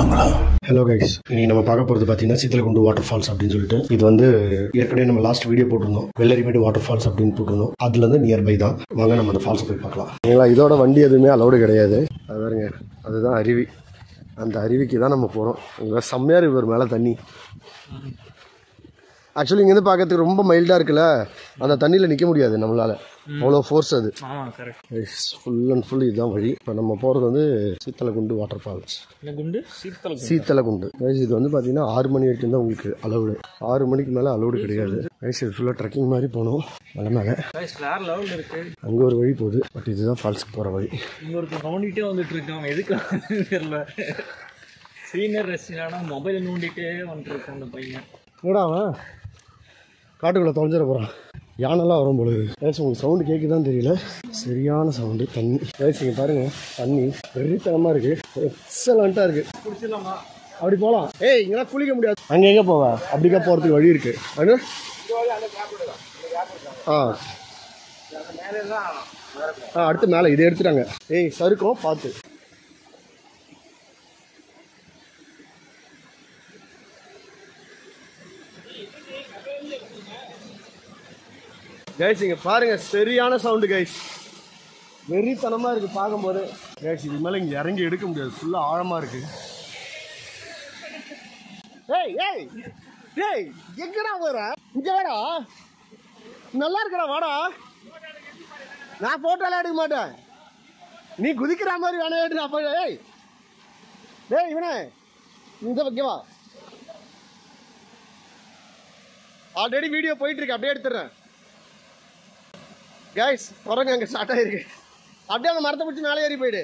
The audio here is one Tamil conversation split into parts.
போறாங்களா ஹலோ கைஸ் இன்னைக்கு நம்ம பார்க்க போகிறது பார்த்தீங்கன்னா சீத்தலகுண்டு வாட்டர் ஃபால்ஸ் அப்படின்னு சொல்லிட்டு இது வந்து ஏற்கனவே நம்ம லாஸ்ட் வீடியோ போட்டிருந்தோம் வெள்ளரிமேடு வாட்டர் ஃபால்ஸ் அப்படின்னு போட்டிருந்தோம் அதுல இருந்து நியர்பை தான் வாங்க நம்ம அந்த ஃபால்ஸ் போய் பார்க்கலாம் சரிங்களா இதோட வண்டி எதுவுமே அலௌடு கிடையாது அது பாருங்க அதுதான் அருவி அந்த அருவிக்கு தான் நம்ம போகிறோம் இங்கே செம்மையாக இருக்கு ஒரு மேலே தண்ணி ஆக்சுவலி இங்கேருந்து பார்க்கறதுக்கு ரொம்ப மைல்டாக இருக்குல்ல அந்த தண்ணியில் நிற்க முடியாது நம்மளால அவ்வளோ ஃபோர்ஸ் அது ஆமாம் கரெக்ட் ஃபுல் அண்ட் ஃபுல் இதுதான் வழி இப்போ நம்ம போகிறது வந்து சீத்தலகுண்டு வாட்டர் ஃபால்ஸ் இந்த குண்டு சீத்தல் சீத்தலகுண்டு கைஸ் இது வந்து பார்த்தீங்கன்னா ஆறு மணி வரைக்கும் தான் உங்களுக்கு அலௌடு ஆறு மணிக்கு மேலே அலௌடு கிடையாது கைஸ் இது ஃபுல்லாக ட்ரெக்கிங் மாதிரி போகணும் மலை மேலே வேற லெவலில் இருக்கு அங்கே ஒரு வழி போகுது பட் இதுதான் ஃபால்ஸுக்கு போகிற வழி இங்க ஒருத்தன் நோண்டிட்டே வந்துட்டு இருக்கான் அவன் எதுக்கு வந்தான்னு தெரியல சீனியர் ரெஸ்டாரண்ட் மொபைல் நோண்டிட்டே வந்துட்டு இருக்கான் அந்த பையன் என்னடா அவன் காட்டுக்குள்ளே தொலைஞ்சிட போகிறான் யானைலாம் வரும் பொழுது கைஸ் உங்களுக்கு சவுண்டு கேட்குதான் தெரியல சரியான சவுண்டு தண்ணி கைஸ் இங்கே பாருங்க தண்ணி வெறித்தனமாக இருக்குது எக்ஸலண்ட்டாக இருக்குது பிடிச்சிடலாமா அப்படி போகலாம் ஏய் இங்கெல்லாம் குளிக்க முடியாது அங்கே எங்கே போவ அப்படிக்கா போகிறதுக்கு வழி இருக்கு அனு ஆ ஆ அடுத்து மேலே இதை எடுத்துட்டாங்க ஏய் சறுக்கும் பார்த்து கைஸ் இங்க பாருங்க சரியான சவுண்டு கைஸ் வெறித்தனமா இருக்கு பார்க்கும்போது கைஸ் இது மேல இங்க இறங்கி எடுக்க முடியாது ஃபுல்லா ஆழமா இருக்கு ஏய் ஏய் ஏய் எங்கடா வர இங்க வாடா நல்லா இருக்கடா வாடா நான் போட்டோலாம் எடுக்க மாட்டேன் நீ குதிக்கிற மாதிரி வேணா எடுத்து அப்ப ஏய் டேய் இவனே இந்த பக்கம் வா ஆல்ரெடி வீடியோ போயிட்டு இருக்கு அப்படியே எடுத்துறேன் கைஸ் குரங்கு அங்கே ஸ்டார்ட் ஆயிருக்கு அப்படியே அந்த மரத்தை பிடிச்சி மேலே ஏறி போயிடு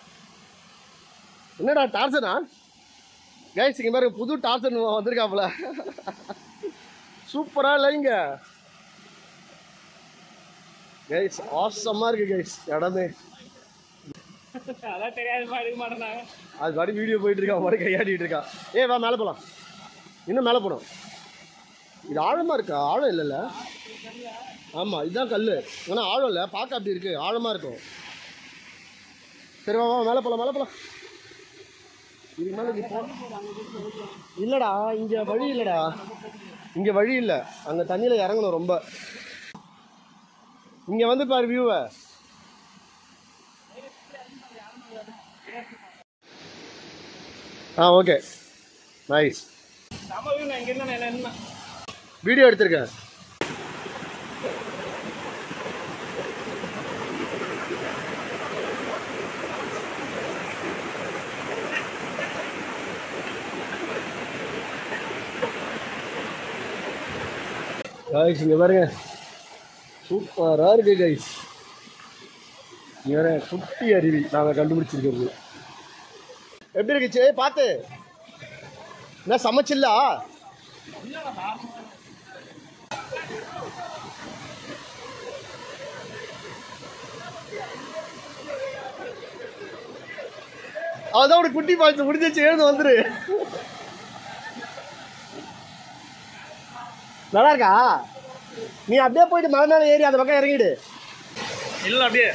என்னடா டார்சனா கைஸ் இங்கே பாருங்க புது டார்சன் வந்திருக்காப்புல சூப்பரா இல்லைங்க கைஸ் ஆசமாக இருக்கு கைஸ் இடமே அதான் தெரியாதுமா எடுக்க மாட்டேனாங்க அது பாடி வீடியோ போயிட்டு இருக்கா பாடி கையாடிட்டு இருக்கா ஏ வா மேலே போகலாம் இன்னும் மேலே போகணும் இது ஆழமாக இருக்கா ஆழம் இல்லைல்ல ஆமாம் இதுதான் கல் ஆனால் ஆழம் இல்லை பார்க்க அப்படி இருக்கு ஆழமாக இருக்கும் சரி வா வா மேலே போகலாம் மேலே போகலாம் இதுக்கு மேலே நீ போ இல்லைடா இங்கே வழி இல்லைடா இங்கே வழி இல்லை அங்கே தண்ணியில் இறங்கணும் ரொம்ப இங்கே வந்து பாரு வியூவை ஆ ஓகே நைஸ் நம்ம வீடு இங்கே இருந்தா என்ன என்ன வீடியோ எடுத்திருக்கேன் கைஸ் இங்க பாருங்க சூப்பரா இருக்கு கைஸ் இங்க பாருங்க குட்டி அருவி நாங்க கண்டுபிடிச்சிருக்கிறது எப்படி இருக்குச்சு பார்த்து என்ன சமைச்சில்லா அதான் ஒரு குட்டி பாய்ச்சி முடிஞ்சிச்சு எழுந்து வந்துரு நல்லா இருக்கா நீ அப்படியே போயிட்டு மலை மேலே ஏறி அந்த பக்கம் இறங்கிடு இல்லை அப்படியே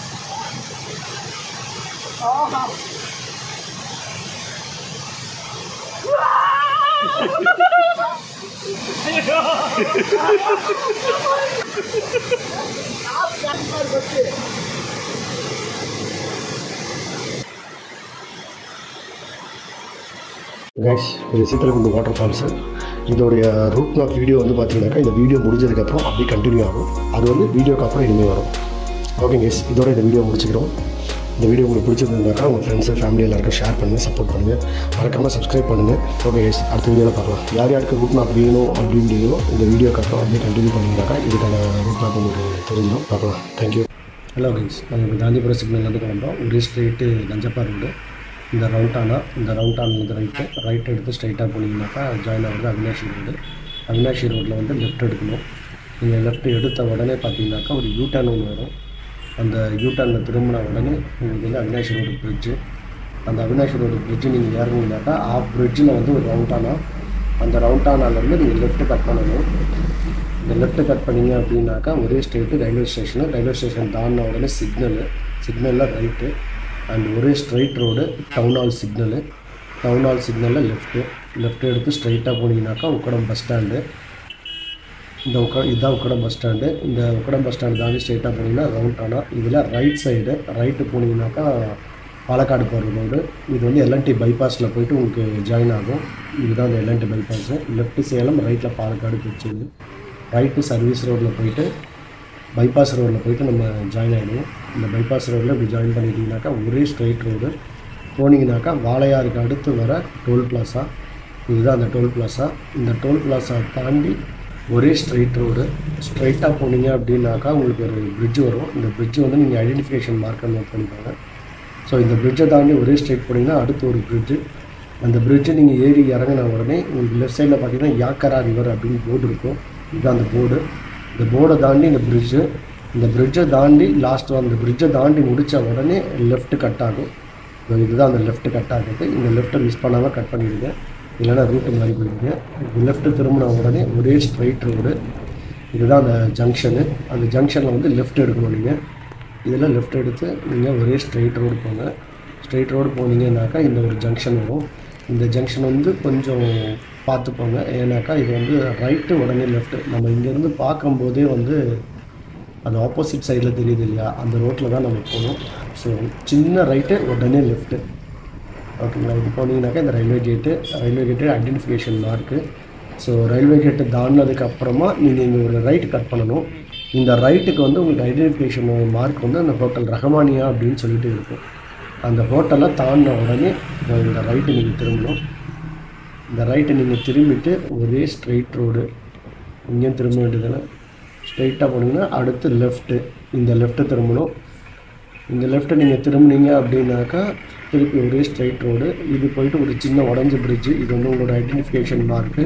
கைஸ் இது சீத்தலகுண்டு வாட்டர் ஃபால்ஸு இதோடைய ரூட் மேப் வீடியோ வந்து பார்த்தீங்கன்னாக்கா இந்த வீடியோ முடிஞ்சதுக்கப்புறம் அப்படியே கண்டினியூ ஆகும் அது வந்து வீடியோக்கு அப்புறம் இனிமேல் வரும் ஓகே கைஸ் இதோட இந்த வீடியோ முடிச்சுக்கிறோம் இந்த வீடியோ உங்களுக்கு பிடிச்சிருந்தாக்கா உங்கள் ஃப்ரெண்ட்ஸு ஃபேமிலி எல்லாருக்கும் ஷேர் பண்ணுங்கள் சப்போர்ட் பண்ணுங்கள் மறக்காமல் சப்ஸ்கிரைப் பண்ணுங்கள் ஓகே கைஸ் அடுத்த வீடியோவில் பார்க்கலாம் யார் யாருக்கு ரூட் மேப் வேணும் அப்படின்றதோ இந்த வீடியோக்கு அப்புறம் அப்படியே கண்டினியூ பண்ணிங்கனாக்கா இதுக்கான ரூட் மேப் உங்களுக்கு தெரிஞ்சிடும் பார்க்கலாம் தேங்க்யூ ஹலோ கைஸ் நாங்கள் இப்போ காந்திபுரம் சிக்னல்லேருந்து கிளம்புறோம் ஒரே ஸ்ட்ரெயிட்டு கஞ்சப்பா ரோடு இந்த ரவுண்டானா இந்த ரவுண்டான்லேருந்து ரைட்டு ரைட் எடுத்து ஸ்ட்ரைட்டாக போனீங்கன்னாக்கா ஜாயின் ஆகுறது அவினாஷி ரோடு அவினாஷி ரோட்டில் வந்து லெஃப்ட் எடுக்கணும் நீங்கள் லெஃப்ட் எடுத்த உடனே பார்த்தீங்கன்னாக்கா ஒரு யூட்டர்ன் ஒன்று வரும் அந்த யூட்டர்னில் திரும்பின உடனே உங்களுக்கு வந்து அவினாஷி ரோடு பிரிட்ஜு அந்த அவினாஷி ரோடு பிரிட்ஜு நீங்கள் ஏறினீங்கன்னாக்கா ஆஃப் பிரிட்ஜில் வந்து ஒரு ரவுண்டானா அந்த ரவுண்டானாலேருந்து நீங்கள் லெஃப்ட் கட் பண்ணணும் இந்த லெஃப்ட் கட் பண்ணீங்க அப்படின்னாக்கா ஒரே straight railway station railway station தாண்டின உடனே சிக்னலு சிக்னலில் ரைட்டு அண்ட் ஒரே straight road town hall signal town hall சிக்னலில் லெஃப்ட்டு லெஃப்ட் எடுத்து ஸ்ட்ரைட்டாக போனீங்கன்னாக்கா உக்கடம் பஸ் ஸ்டாண்டு இந்த உக்க இதுதான் உக்கடம் பஸ் ஸ்டாண்டு இந்த உக்கடம் பஸ் ஸ்டாண்டு தாண்டி ஸ்ட்ரைட்டாக போனீங்கன்னா ரவுண்ட் ஆனால் இதில் ரைட் சைடு ரைட்டு போனீங்கன்னாக்கா பாலக்காடு போகிற ரோடு இது வந்து எல்என்டி பைபாஸில் போயிட்டு உங்களுக்கு ஜாயின் ஆகும் இதுதான் அந்த எல்என்டி பைபாஸு லெஃப்ட்டு சேலம் ரைட்டில் பாலக்காடு பிடிச்சிது ரைட்டு சர்வீஸ் ரோட்டில் போயிட்டு பைபாஸ் ரோட்டில் போயிட்டு நம்ம ஜாயின் ஆகிடுவோம் இந்த பைபாஸ் ரோட்டில் இப்படி ஜாயின் பண்ணிட்டீங்கன்னாக்கா ஒரே ஸ்ட்ரைட் ரோடு போனீங்கன்னாக்கா வாளையாருக்கு அடுத்து வர டோல் பிளாசா இதுதான் அந்த டோல் பிளாசா இந்த டோல் பிளாசா தாண்டி ஒரே ஸ்ட்ரைட் ரோடு ஸ்ட்ரைட்டாக போனீங்க அப்படின்னாக்கா உங்களுக்கு ஒரு bridge வரும் இந்த bridge வந்து நீங்கள் ஐடென்டிஃபிகேஷன் மார்க்கர் நோட் பண்ணிப்பாங்க ஸோ இந்த பிரிட்ஜை தாண்டி ஒரே ஸ்ட்ரைட் போனீங்கன்னா அடுத்து ஒரு bridge அந்த bridge நீங்கள் ஏறி இறங்கின உடனே உங்களுக்கு லெஃப்ட் சைடில் பார்த்தீங்கன்னா யாக்கரா ரிவர் அப்படின்னு போர்டு இருக்கும் இதுதான் அந்த போர்டு இந்த போர்டை தாண்டி இந்த bridge இந்த bridge-அ தாண்டி லாஸ்ட் அந்த bridge-அ தாண்டி முடித்த உடனே லெஃப்ட் கட் ஆகும் இதோ இதுதான் அந்த லெஃப்ட் கட் ஆகுது இந்த லெஃப்ட்டை மிஸ் பண்ணாமல் கட் பண்ணிடுங்க இல்லைன்னா ரூட்டு மாறி போயிடுங்க லெஃப்ட்டு திரும்பின உடனே ஒரே ஸ்ட்ரைட் ரோடு இதுதான் அந்த ஜங்ஷனு அந்த ஜங்ஷனில் வந்து லெஃப்ட் எடுக்கணும் நீங்கள் இதில் லெஃப்ட் எடுத்து நீங்கள் ஒரே ஸ்ட்ரைட் ரோடு போங்க ஸ்ட்ரைட் ரோடு போனீங்கன்னாக்கா இந்த ஒரு ஜங்ஷன் வரும் இந்த ஜங்ஷன் வந்து கொஞ்சம் பார்த்து போங்க ஏன்னாக்கா இது வந்து ரைட்டு உடனே லெஃப்ட்டு நம்ம இங்கேருந்து பார்க்கும்போதே வந்து அது ஆப்போசிட் சைடில் தெரியுது இல்லையா அந்த ரோட்டில் தான் நம்ம போகணும் ஸோ சின்ன ரைட்டு உடனே லெஃப்ட்டு ஓகேங்களா இது போனீங்கன்னாக்கா இந்த ரயில்வே கேட்டு ரயில்வே கேட்டு ஐடென்டிஃபிகேஷன் மார்க்கு ஸோ ரயில்வே கேட்டு தாண்டினதுக்கு அப்புறமா நீங்கள் இங்கே ஒரு ரைட்டு கட் பண்ணணும் இந்த ரைட்டுக்கு வந்து உங்களுக்கு ஐடென்டிஃபிகேஷன் மார்க் வந்து அந்த ஹோட்டல் ரஹமானியா அப்படின்னு சொல்லிட்டு இருக்கும் அந்த ஹோட்டலை தாண்டின உடனே இதோ இந்த ரைட்டு நீங்கள் திரும்பணும் இந்த ரைட்டை நீங்கள் திரும்பிட்டு ஒரே ஸ்ட்ரைட் ரோடு இங்கேயும் திரும்ப வேண்டியதில்லை ஸ்ட்ரைட்டாக போனீங்கன்னா அடுத்து லெஃப்ட்டு இந்த லெஃப்ட்டு திரும்பணும் இந்த லெஃப்ட்டை நீங்கள் திரும்பினீங்க அப்படின்னாக்கா திருப்பி ஒரே ஸ்ட்ரைட் ரோடு இது போயிட்டு ஒரு சின்ன உடஞ்ச bridge இது வந்து உங்களோட ஐடென்டிஃபிகேஷன் மார்க்கு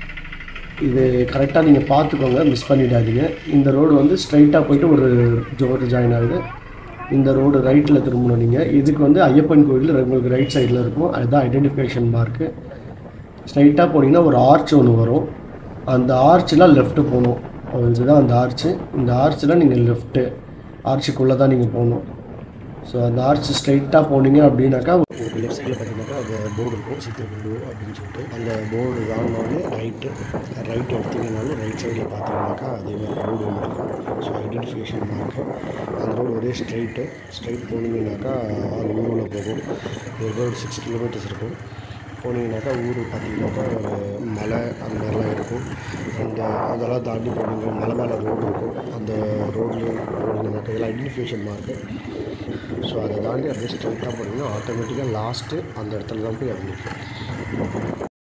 இது கரெக்டாக நீங்கள் பார்த்துக்கோங்க மிஸ் பண்ணிடாதீங்க இந்த ரோடு வந்து ஸ்ட்ரைட்டாக போயிட்டு ஒரு ஜோடு ஜாயின் ஆகுது இந்த ரோடு ரைட்டில் திரும்பணும் நீங்கள் இதுக்கு வந்து ஐயப்பன் கோயில் உங்களுக்கு ரைட் சைடில் இருக்கும் அதுதான் ஐடென்டிஃபிகேஷன் மார்க்கு ஸ்ட்ரைட்டாக போனீங்கன்னா ஒரு ஆர்ச் ஒன்று வரும் அந்த ஆர்ச்சில் லெஃப்ட்டு போகணும் இதுதான் அந்த ஆர்ச்சு இந்த ஆர்ச்சில் நீங்கள் லெஃப்ட்டு ஆர்ச்சுக்குள்ளே தான் நீங்கள் போகணும் ஸோ அந்த ஆர்ச் ஸ்ட்ரைட்டாக போனீங்க அப்படின்னாக்கா உங்களுக்கு லெஃப்ட் சைடில் பார்த்தீங்கன்னாக்கா அந்த போர்டு இருக்கும் சித்திரகுண்டு அப்படின்னு சொல்லிட்டு அந்த போர்டு தாண்டினோடனே ரைட்டு ரைட் எடுத்தீங்கனாலும் ரைட் சைடில் பார்த்தீங்கன்னாக்கா அதே மாதிரி ரோடு ஒன்று இருக்கும் ஸோ ஐடென்டிஃபிகேஷன் மார்க்கு அந்த ரோடு ஒரே ஸ்ட்ரைட்டு ஸ்ட்ரைட் போனீங்கன்னாக்கா அது ஊரில் போகும் ஒரு ஒரு சிக்ஸ் கிலோமீட்டர்ஸ் இருக்கும் போனீங்கன்னாக்கா ஊர் பார்த்தீங்கன்னாக்கா ஒரு மலை அந்த மாதிரிலாம் இருக்கும் அந்த அதெல்லாம் தாண்டி போனீங்க மலை மேலே ரோடு இருக்கும் அந்த ரோட்லேயே போனீங்கன்னாக்கா இதெல்லாம் ஐடென்டிஃபிகேஷன் மார்க்கு ஸோ அதை தாண்டி அப்படியே ஸ்ட்ரைட்டாக போனீங்கன்னா ஆட்டோமேட்டிக்காக லாஸ்ட்டு அந்த இடத்துல தான் போய் அது நிற்கும்